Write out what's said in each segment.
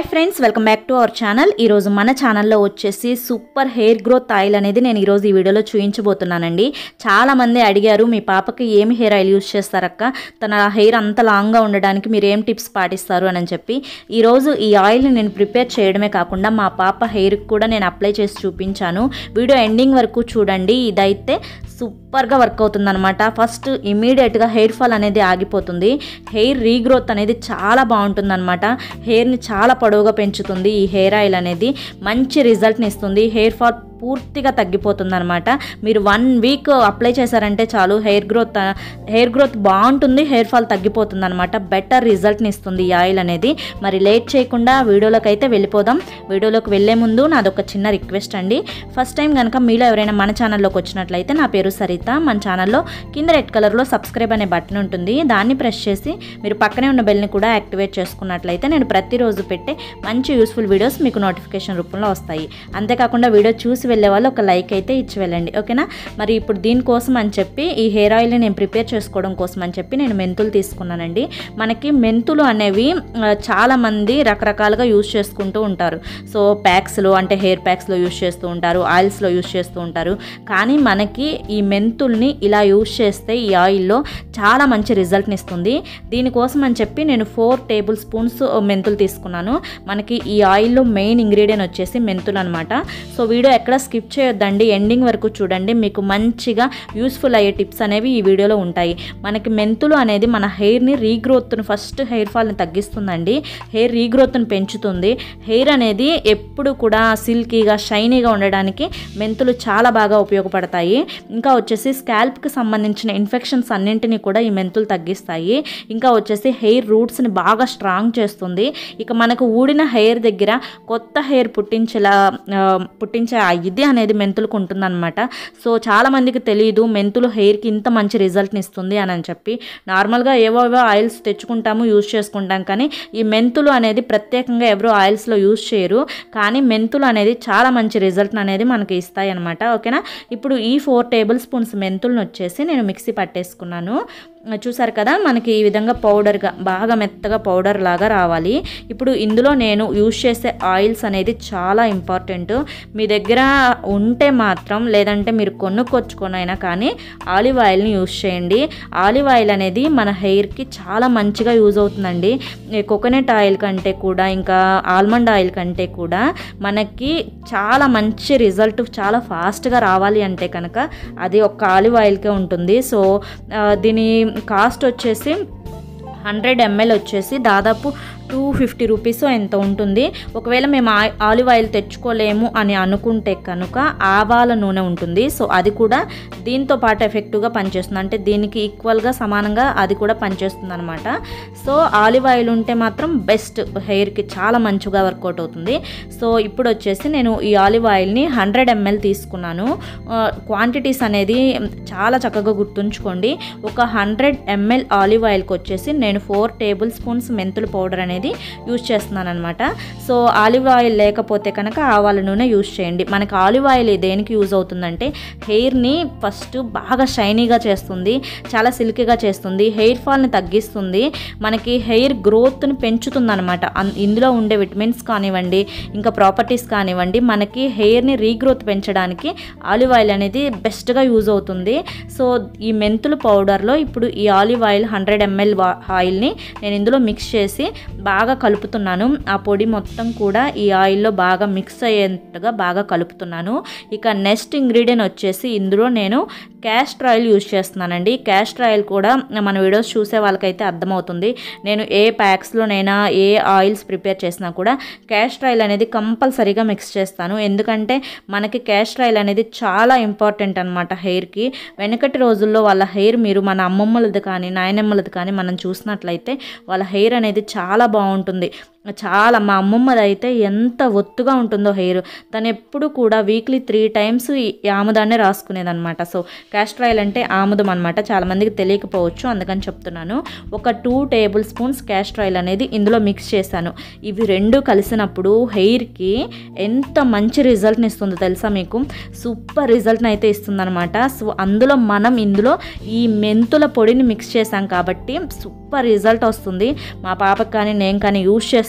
friends welcome back to our channel ఈరోజు మన ఛానల్లో వచ్చేసి సూపర్ హెయిర్ గ్రోత్ ఆయిల్ అనేది నేను ఈరోజు ఈ వీడియోలో చూపించబోతున్నానండి చాలామంది అడిగారు మీ పాపకి ఏమి హెయిర్ ఆయిల్ యూస్ చేస్తారక్క తన హెయిర్ అంత లాంగ్గా ఉండడానికి మీరు ఏం టిప్స్ పాటిస్తారు అని చెప్పి ఈరోజు ఈ ఆయిల్ని నేను ప్రిపేర్ చేయడమే కాకుండా మా పాప హెయిర్కి కూడా నేను అప్లై చేసి చూపించాను వీడియో ఎండింగ్ వరకు చూడండి ఇదైతే సూపర్గా వర్క్ అవుతుంది అనమాట ఫస్ట్ ఇమీడియట్గా హెయిర్ ఫాల్ అనేది ఆగిపోతుంది హెయిర్ రీగ్రోత్ అనేది చాలా బాగుంటుంది అనమాట హెయిర్ని చాలా పొడవుగా పెంచుతుంది ఈ హెయిర్ ఆయిల్ అనేది మంచి రిజల్ట్ని ఇస్తుంది హెయిర్ ఫాల్ పూర్తిగా తగ్గిపోతుంది అనమాట మీరు వన్ వీక్ అప్లై చేశారంటే చాలు హెయిర్ గ్రోత్ హెయిర్ గ్రోత్ బాగుంటుంది హెయిర్ ఫాల్ తగ్గిపోతుంది అనమాట బెటర్ రిజల్ట్ని ఇస్తుంది ఈ ఆయిల్ అనేది మరి లేట్ చేయకుండా వీడియోలోకి అయితే వెళ్ళిపోదాం వీడియోలోకి వెళ్ళే ముందు నాది ఒక చిన్న రిక్వెస్ట్ అండి ఫస్ట్ టైం కనుక మీలో ఎవరైనా మన ఛానల్లోకి వచ్చినట్లయితే నా పేరు సరిత మన ఛానల్లో కింద రెడ్ కలర్లో సబ్స్క్రైబ్ అనే బటన్ ఉంటుంది దాన్ని ప్రెస్ చేసి మీరు పక్కనే ఉన్న బెల్ని కూడా యాక్టివేట్ చేసుకున్నట్లయితే నేను ప్రతిరోజు పెట్టే మంచి యూస్ఫుల్ వీడియోస్ మీకు నోటిఫికేషన్ రూపంలో వస్తాయి అంతేకాకుండా వీడియో చూసి వెళ్ళే వాళ్ళు ఒక లైక్ అయితే ఇచ్చి వెళ్ళండి ఓకేనా మరి ఇప్పుడు దీనికోసం అని చెప్పి ఈ హెయిర్ ఆయిల్ని నేను ప్రిపేర్ చేసుకోవడం కోసం అని చెప్పి నేను మెంతులు తీసుకున్నానండి మనకి మెంతులు అనేవి ఆ, చాలా మంది రకరకాలుగా యూస్ చేసుకుంటూ ఉంటారు సో ప్యాక్స్లో అంటే హెయిర్ ప్యాక్స్లో యూస్ చేస్తూ ఉంటారు ఆయిల్స్లో యూస్ చేస్తూ ఉంటారు కానీ మనకి ఈ మెంతుల్ని ఇలా యూస్ చేస్తే ఈ ఆయిల్లో చాలా మంచి రిజల్ట్ని ఇస్తుంది దీనికోసం అని చెప్పి నేను ఫోర్ టేబుల్ స్పూన్స్ మెంతులు తీసుకున్నాను మనకి ఈ ఆయిల్లో మెయిన్ ఇంగ్రీడియంట్ వచ్చేసి మెంతులు అనమాట సో వీడియో ఎక్కడ స్కిప్ చేయొద్దండి ఎండింగ్ వరకు చూడండి మీకు మంచిగా యూస్ఫుల్ అయ్యే టిప్స్ అనేవి ఈ వీడియోలో ఉంటాయి మనకి మెంతులు అనేది మన హెయిర్ని రీగ్రోత్ను ఫస్ట్ హెయిర్ ఫాల్ని తగ్గిస్తుందండి హెయిర్ రీగ్రోత్ను పెంచుతుంది హెయిర్ అనేది ఎప్పుడు కూడా సిల్కీగా షైనీగా ఉండడానికి మెంతులు చాలా బాగా ఉపయోగపడతాయి ఇంకా వచ్చేసి స్కాల్ప్కి సంబంధించిన ఇన్ఫెక్షన్స్ అన్నింటినీ కూడా ఈ మెంతులు తగ్గిస్తాయి ఇంకా వచ్చేసి హెయిర్ రూట్స్ని బాగా స్ట్రాంగ్ చేస్తుంది ఇక మనకు ఊడిన హెయిర్ దగ్గర కొత్త హెయిర్ పుట్టించేలా ఆ, పుట్టించే ఆ ఇది అనేది మెంతులకు ఉంటుందన్నమాట సో చాలా మందికి తెలియదు మెంతులు హెయిర్కి ఇంత మంచి రిజల్ట్ని ఇస్తుంది అని అని చెప్పి నార్మల్గా ఏవో ఏవో ఆయిల్స్ తెచ్చుకుంటాము యూజ్ చేసుకుంటాం కానీ ఈ మెంతులు అనేది ప్రత్యేకంగా ఎవరు ఆయిల్స్లో యూజ్ చేయరు కానీ మెంతులు అనేది చాలా మంచి రిజల్ట్ అనేది మనకి ఇస్తాయి అనమాట ఓకేనా ఇప్పుడు ఈ ఫోర్ టేబుల్ స్పూన్స్ మెంతులను వచ్చేసి నేను మిక్సీ పట్టేసుకున్నాను చూసారు కదా మనకి ఈ విధంగా పౌడర్గా బాగా మెత్తగా పౌడర్ లాగా రావాలి ఇప్పుడు ఇందులో నేను యూజ్ చేసే ఆయిల్స్ అనేది చాలా ఇంపార్టెంట్ మీ దగ్గర ఉంటే మాత్రం లేదంటే మీరు కొనుక్కొచ్చుకొనైనా కానీ ఆలివ్ ఆయిల్ని యూజ్ చేయండి ఆలివ్ ఆయిల్ అనేది మన హెయిర్కి చాలా మంచిగా యూజ్ అవుతుందండి ఈ కోకోనట్ ఆయిల్ కంటే కూడా ఇంకా ఆల్మండ్ ఆయిల్ కంటే కూడా మనకి చాలా మంచి రిజల్ట్ చాలా ఫాస్ట్గా రావాలి అంటే కనుక అది ఒక ఆలివ్ ఆయిల్కే ఉంటుంది సో ఆ, దీని కాస్ట్ వచ్చేసి హండ్రెడ్ ఎంఎల్ వచ్చేసి దాదాపు టూ ఫిఫ్టీ రూపీస్ ఎంత ఉంటుంది ఒకవేళ మేము ఆ- ఆలివ్ ఆయిల్ తెచ్చుకోలేము అని అనుకుంటే కనుక ఆవాల నూనె ఉంటుంది సో అది కూడా దీంతో పాటు ఎఫెక్టివ్గా పనిచేస్తుంది అంటే దీనికి ఈక్వల్గా సమానంగా అది కూడా పనిచేస్తుంది అనమాట సో ఆలివ్ ఆయిల్ ఉంటే మాత్రం బెస్ట్ హెయిర్కి చాలా మంచిగా వర్కౌట్ అవుతుంది సో ఇప్పుడు వచ్చేసి నేను ఈ ఆలివ్ ఆయిల్ని హండ్రెడ్ ఎంఎల్ తీసుకున్నాను క్వాంటిటీస్ అనేది చాలా చక్కగా గుర్తుంచుకోండి ఒక హండ్రెడ్ ఎంఎల్ ఆలివ్ ఆయిల్కి వచ్చేసి నేను ఫోర్ టేబుల్ స్పూన్స్ మెంతుల పౌడర్ అనేది యూజ్ చేస్తున్నాను అనమాట సో ఆలివ్ ఆయిల్ లేకపోతే కనుక ఆవాల నూనె యూజ్ చేయండి మనకి ఆలివ్ ఆయిల్ దేనికి యూజ్ అవుతుందంటే హెయిర్ని ఫస్ట్ బాగా షైనీగా చేస్తుంది చాలా సిల్కీగా చేస్తుంది హెయిర్ ఫాల్ని తగ్గిస్తుంది మనకి హెయిర్ గ్రోత్ని పెంచుతుంది అనమాట ఇందులో ఉండే విటమిన్స్ కానివ్వండి ఇంకా ప్రాపర్టీస్ కానివ్వండి మనకి హెయిర్ని రీగ్రోత్ పెంచడానికి ఆలివ్ ఆయిల్ అనేది బెస్ట్గా యూజ్ అవుతుంది సో ఈ మెంతుల పౌడర్లో ఇప్పుడు ఈ ఆలివ్ ఆయిల్ హండ్రెడ్ ఎంఎల్ ఆయిల్ని నేను ఇందులో మిక్స్ చేసి బాగా కలుపుతున్నాను ఆ పొడి మొత్తం కూడా ఈ ఆయిల్లో బాగా మిక్స్ అయ్యేట్టుగా బాగా కలుపుతున్నాను ఇక నెక్స్ట్ ఇంగ్రీడియంట్ వచ్చేసి ఇందులో నేను క్యాస్టర్ ఆయిల్ యూజ్ చేస్తున్నానండి క్యాస్టర్ ఆయిల్ కూడా మన వీడియోస్ చూసే వాళ్ళకైతే అర్థమవుతుంది నేను ఏ ప్యాక్స్లోనైనా ఏ ఆయిల్స్ ప్రిపేర్ చేసినా కూడా క్యాస్టర్ ఆయిల్ అనేది కంపల్సరీగా మిక్స్ చేస్తాను ఎందుకంటే మనకి క్యాస్టర్ ఆయిల్ అనేది చాలా ఇంపార్టెంట్ అనమాట హెయిర్కి వెనకటి రోజుల్లో వాళ్ళ హెయిర్ మీరు మన అమ్మమ్మలది కానీ నాయనమ్మలది కానీ మనం చూసినట్లయితే వాళ్ళ హెయిర్ అనేది చాలా బాగుంటుంది చాలా మా అమ్మమ్మది అయితే ఎంత ఒత్తుగా ఉంటుందో హెయిర్ తను ఎప్పుడు కూడా వీక్లీ త్రీ టైమ్స్ ఈ ఆముదాన్నే రాసుకునేదన్నమాట సో క్యాస్టర్ ఆయిల్ అంటే ఆముదం అనమాట చాలామందికి తెలియకపోవచ్చు అందుకని చెప్తున్నాను ఒక two tablespoons castor oil అనేది ఇందులో మిక్స్ చేశాను ఇవి రెండు కలిసినప్పుడు హెయిర్కి ఎంత మంచి రిజల్ట్ని ఇస్తుందో తెలుసా మీకు సూపర్ రిజల్ట్ని అయితే ఇస్తుందన్నమాట సో అందులో మనం ఇందులో ఈ మెంతుల పొడిని మిక్స్ చేసాం కాబట్టి సూపర్ రిజల్ట్ వస్తుంది మా పాపకి కానీ నేను కానీ యూస్ చేస్తున్నాను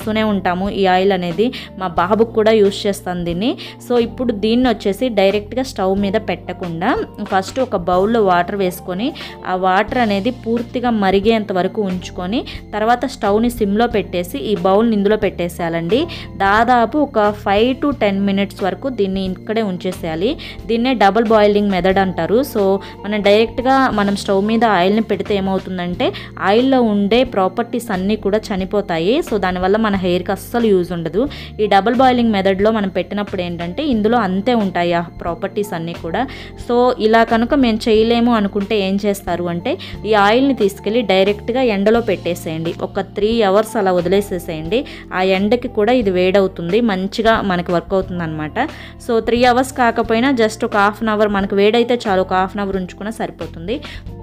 చేస్తూనే ఉంటాము ఈ ఆయిల్ అనేది మా బాబుకు కూడా యూస్ చేస్తాను దీన్ని సో ఇప్పుడు దీన్ని వచ్చేసి డైరెక్ట్గా స్టవ్ మీద పెట్టకుండా ఫస్ట్ ఒక బౌల్లో వాటర్ వేసుకొని ఆ వాటర్ అనేది పూర్తిగా మరిగేంత వరకు ఉంచుకొని తర్వాత స్టవ్ని సిమ్లో పెట్టేసి ఈ బౌల్ని ఇందులో పెట్టేసేయాలండి దాదాపు ఒక ఫైవ్ టు టెన్ మినిట్స్ వరకు దీన్ని ఇక్కడే ఉంచేసేయాలి దీన్నే డబుల్ బాయిలింగ్ మెథడ్ అంటారు సో మనం డైరెక్ట్గా మనం స్టవ్ మీద ఆయిల్ని పెడితే ఏమవుతుందంటే ఆయిల్లో ఉండే ప్రాపర్టీస్ అన్నీ కూడా చనిపోతాయి సో దానివల్ల మన హెయిర్కి అస్సలు యూజ్ ఉండదు ఈ డబుల్ బాయిలింగ్ మెథడ్లో మనం పెట్టినప్పుడు ఏంటంటే ఇందులో అంతే ఉంటాయి ఆ ప్రాపర్టీస్ అన్నీ కూడా సో ఇలా కనుక మేము చేయలేము అనుకుంటే ఏం చేస్తారు అంటే ఈ ఆయిల్ని తీసుకెళ్ళి డైరెక్ట్గా ఎండలో పెట్టేసేయండి ఒక త్రీ అవర్స్ అలా వదిలేసేసేయండి ఆ ఎండకి కూడా ఇది వేడవుతుంది మంచిగా మనకి వర్క్ అవుతుంది అనమాట సో త్రీ అవర్స్ కాకపోయినా జస్ట్ ఒక హాఫ్ అన్ అవర్ మనకు వేడైతే చాలు ఒక హాఫ్ అన్ అవర్ ఉంచుకున్నా సరిపోతుంది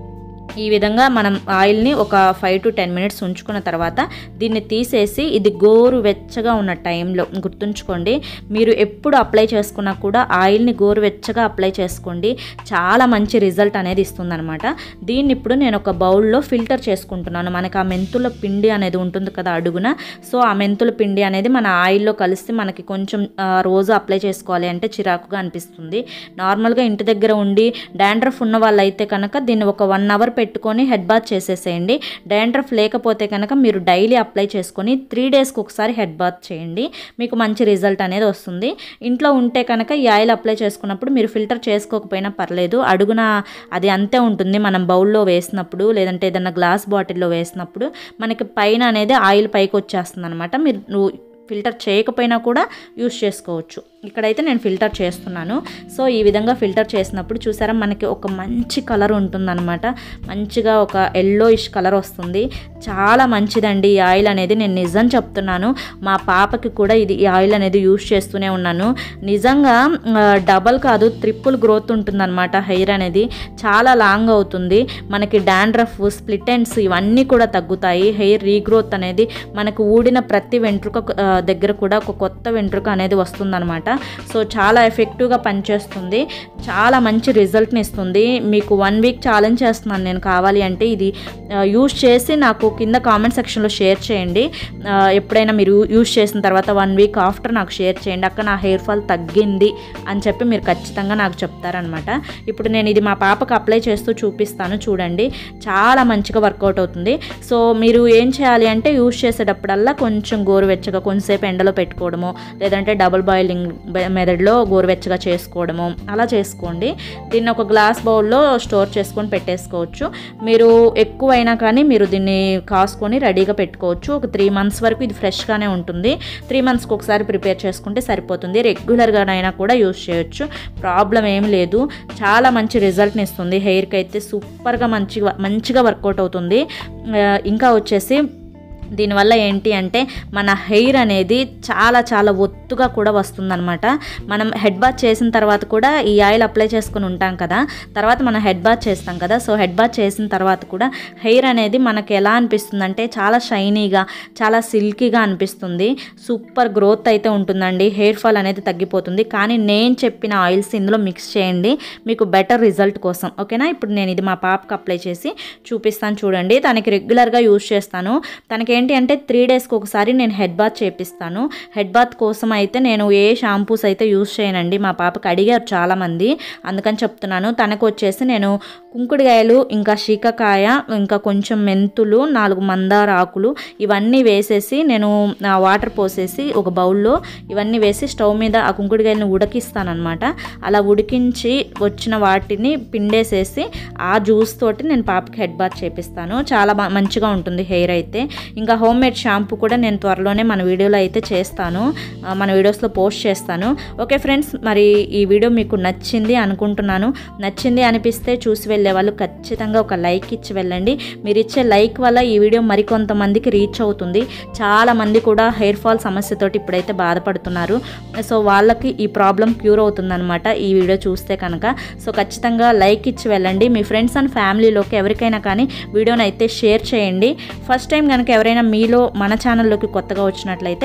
ఈ విధంగా మనం ఆయిల్ని ఒక ఫైవ్ టు టెన్ మినిట్స్ ఉంచుకున్న తర్వాత దీన్ని తీసేసి ఇది గోరు వెచ్చగా ఉన్న టైంలో గుర్తుంచుకోండి మీరు ఎప్పుడు అప్లై చేసుకున్నా కూడా ఆయిల్ని గోరు వెచ్చగా అప్లై చేసుకోండి చాలా మంచి రిజల్ట్ అనేది ఇస్తుందన్నమాట దీన్ని ఇప్పుడు నేను ఒక బౌల్లో ఫిల్టర్ చేసుకుంటున్నాను మనకి ఆ మెంతుల పిండి అనేది ఉంటుంది కదా అడుగున సో ఆ మెంతుల పిండి అనేది మన ఆయిల్లో కలిసి మనకి కొంచెం ఆ, రోజు అప్లై చేసుకోవాలి అంటే చిరాకుగా అనిపిస్తుంది నార్మల్గా ఇంటి దగ్గర ఉండి డాండ్రఫ్ ఉన్న వాళ్ళైతే కనుక దీన్ని ఒక వన్ అవర్ పెట్టుకొని హెడ్ బాత్ చేసేసేయండి డాండ్రఫ్ లేకపోతే కనుక మీరు డైలీ అప్లై చేసుకొని త్రీ డేస్కి ఒకసారి హెడ్ బాత్ చేయండి మీకు మంచి రిజల్ట్ అనేది వస్తుంది ఇంట్లో ఉంటే కనుక ఈ ఆయిల్ అప్లై చేసుకున్నప్పుడు మీరు ఫిల్టర్ చేసుకోకపోయినా పర్లేదు అడుగున అది అంతే ఉంటుంది మనం బౌల్లో వేసినప్పుడు లేదంటే ఏదైనా గ్లాస్ బాటిల్లో వేసినప్పుడు మనకి పైన అనేది ఆయిల్ పైకి వచ్చేస్తుంది అనమాట మీరు ఫిల్టర్ చేయకపోయినా కూడా యూస్ చేసుకోవచ్చు ఇక్కడైతే నేను ఫిల్టర్ చేస్తున్నాను సో ఈ విధంగా ఫిల్టర్ చేసినప్పుడు చూసారా మనకి ఒక మంచి కలర్ ఉంటుందన్నమాట మంచిగా ఒక ఎల్లోయిష్ కలర్ వస్తుంది చాలా మంచిదండి ఈ ఆయిల్ అనేది నేను నిజం చెప్తున్నాను మా పాపకి కూడా ఇది ఈ ఆయిల్ అనేది యూస్ చేస్తూనే ఉన్నాను నిజంగా డబల్ కాదు ట్రిపుల్ గ్రోత్ ఉంటుందన్నమాట హెయిర్ అనేది చాలా లాంగ్ అవుతుంది మనకి డాండ్రఫ్ స్ప్లిట్ ఎండ్స్ ఇవన్నీ కూడా తగ్గుతాయి హెయిర్ రీగ్రోత్ అనేది మనకు ఊడిన ప్రతి వెంట్రుక ఆ, దగ్గర కూడా ఒక కొత్త వెంట్రుక అనేది వస్తుందన్నమాట సో చాలా ఎఫెక్టివ్గా పనిచేస్తుంది చాలా మంచి రిజల్ట్ని ఇస్తుంది మీకు వన్ వీక్ ఛాలెంజ్ చేస్తున్నాను నేను కావాలి అంటే ఇది యూస్ చేసి నాకు కింద కామెంట్ సెక్షన్లో షేర్ చేయండి ఆ, ఎప్పుడైనా మీరు యూస్ చేసిన తర్వాత వన్ వీక్ ఆఫ్టర్ నాకు షేర్ చేయండి అక్క నా హెయిర్ ఫాల్ తగ్గింది అని చెప్పి మీరు ఖచ్చితంగా నాకు చెప్తారనమాట ఇప్పుడు నేను ఇది మా పాపకు అప్లై చేస్తూ చూపిస్తాను చూడండి చాలా మంచిగా వర్కౌట్ అవుతుంది సో మీరు ఏం చేయాలి అంటే యూస్ చేసేటప్పుడల్లా కొంచెం గోరువెచ్చగా కొంచెంసేపు ఎండలో పెట్టుకోవడము లేదంటే డబుల్ బాయిలింగ్ మెథడ్లో గోరువెచ్చగా చేసుకోవడము అలా చేసుకోండి దీన్ని ఒక గ్లాస్ బౌల్లో స్టోర్ చేసుకొని పెట్టేసుకోవచ్చు మీరు ఎక్కువైనా కానీ మీరు దీన్ని కాసుకొని రెడీగా పెట్టుకోవచ్చు ఒక త్రీ మంత్స్ వరకు ఇది ఫ్రెష్గానే ఉంటుంది త్రీ మంత్స్కి ఒకసారి ప్రిపేర్ చేసుకుంటే సరిపోతుంది రెగ్యులర్గానైనా కూడా యూస్ చేయొచ్చు ప్రాబ్లం ఏం లేదు చాలా మంచి రిజల్ట్ని ఇస్తుంది హెయిర్కి అయితే సూపర్గా మంచిగా మంచిగా వర్కౌట్ అవుతుంది ఆ, ఇంకా వచ్చేసి దీనివల్ల ఏంటి అంటే మన హెయిర్ అనేది చాలా చాలా ఒత్తుగా కూడా వస్తుందన్నమాట మనం హెడ్ బాత్ చేసిన తర్వాత కూడా ఈ ఆయిల్ అప్లై చేసుకుని ఉంటాం కదా తర్వాత మనం హెడ్ బాత్ చేస్తాం కదా సో హెడ్ బాత్ చేసిన తర్వాత కూడా హెయిర్ అనేది మనకి ఎలా అనిపిస్తుంది అంటే చాలా షైనీగా చాలా సిల్కీగా అనిపిస్తుంది సూపర్ గ్రోత్ అయితే ఉంటుందండి హెయిర్ ఫాల్ అనేది తగ్గిపోతుంది కానీ నేను చెప్పిన ఆయిల్స్ ఇందులో మిక్స్ చేయండి మీకు బెటర్ రిజల్ట్ కోసం ఓకేనా ఇప్పుడు నేను ఇది మా పాపకి అప్లై చేసి చూపిస్తాను చూడండి తనకి రెగ్యులర్గా యూస్ చేస్తాను తనకి ఏంటి అంటే త్రీ డేస్కి ఒకసారి నేను హెడ్ బాత్ చేపిస్తాను హెడ్ బాత్ కోసం అయితే నేను ఏ షాంపూస్ అయితే యూస్ చేయనండి మా పాపకి అడిగారు చాలామంది అందుకని చెప్తున్నాను తనకు వచ్చేసి నేను కుంకుడుకాయలు ఇంకా శీకకాయ ఇంకా కొంచెం మెంతులు నాలుగు మందార ఆకులు ఇవన్నీ వేసేసి నేను ఆ వాటర్ పోసేసి ఒక బౌల్లో ఇవన్నీ వేసి స్టవ్ మీద ఆ కుంకుడుకాయలను ఉడికిస్తానమాట అలా ఉడికించి వచ్చిన వాటిని పిండేసేసి ఆ జ్యూస్ తోటి నేను పాపకి హెడ్ బాత్ చేపిస్తాను చాలా బా- మంచిగా ఉంటుంది హెయిర్ అయితే ఇంకా హోమ్ మేడ్ షాంపూ కూడా నేను త్వరలోనే మన వీడియోలో అయితే చేస్తాను ఆ, మన వీడియోస్లో పోస్ట్ చేస్తాను ఓకే ఫ్రెండ్స్ మరి ఈ వీడియో మీకు నచ్చింది అనుకుంటున్నాను నచ్చింది అనిపిస్తే చూసి వెళ్ళే వాళ్ళు ఖచ్చితంగా ఒక లైక్ ఇచ్చి వెళ్ళండి మీరు ఇచ్చే లైక్ వల్ల ఈ వీడియో మరికొంతమందికి రీచ్ అవుతుంది చాలా మంది కూడా హెయిర్ ఫాల్ సమస్యతోటి ఇప్పుడైతే బాధపడుతున్నారు సో వాళ్ళకి ఈ ప్రాబ్లం క్యూర్ అవుతుందన్నమాట ఈ వీడియో చూస్తే కనుక సో ఖచ్చితంగా లైక్ ఇచ్చి వెళ్ళండి మీ ఫ్రెండ్స్ అండ్ ఫ్యామిలీలోకి ఎవరికైనా కానీ వీడియోని అయితే షేర్ చేయండి ఫస్ట్ టైం కనుక ఎవరైనా మీలో మన ఛానల్లోకి కొత్తగా వచ్చినట్లయితే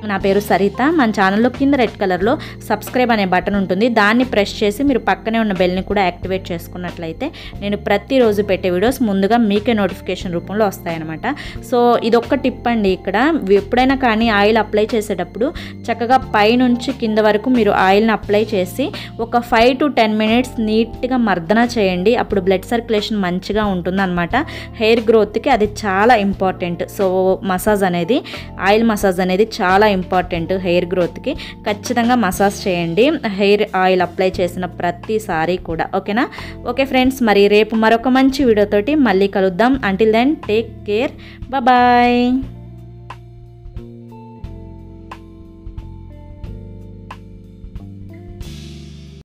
నా పేరు సరిత మన ఛానల్లో కింద రెడ్ కలర్లో సబ్స్క్రైబ్ అనే బటన్ ఉంటుంది దాన్ని ప్రెస్ చేసి మీరు పక్కనే ఉన్న బెల్ని కూడా యాక్టివేట్ చేసుకున్నట్లయితే నేను ప్రతిరోజు పెట్టే వీడియోస్ ముందుగా మీకే నోటిఫికేషన్ రూపంలో వస్తాయన్నమాట సో ఇదొక్క టిప్ అండి ఇక్కడ ఎప్పుడైనా కానీ ఆయిల్ అప్లై చేసేటప్పుడు చక్కగా పైనుంచి కింద వరకు మీరు ఆయిల్ని అప్లై చేసి ఒక ఫైవ్ టు టెన్ మినిట్స్ నీట్గా మర్దన చేయండి అప్పుడు బ్లడ్ సర్క్యులేషన్ మంచిగా ఉంటుందన్నమాట హెయిర్ గ్రోత్కి అది చాలా ఇంపార్టెంట్ సో మసాజ్ అనేది ఆయిల్ మసాజ్ అనేది చాలా ఇంపార్టెంట్ హెయిర్ గ్రోత్కి ఖచ్చితంగా మసాజ్ చేయండి హెయిర్ ఆయిల్ అప్లై చేసిన ప్రతిసారి కూడా ఓకేనా ఓకే ఫ్రెండ్స్ మరి రేపు మరొక మంచి వీడియోతోటి మళ్ళీ కలుద్దాం until then take care bye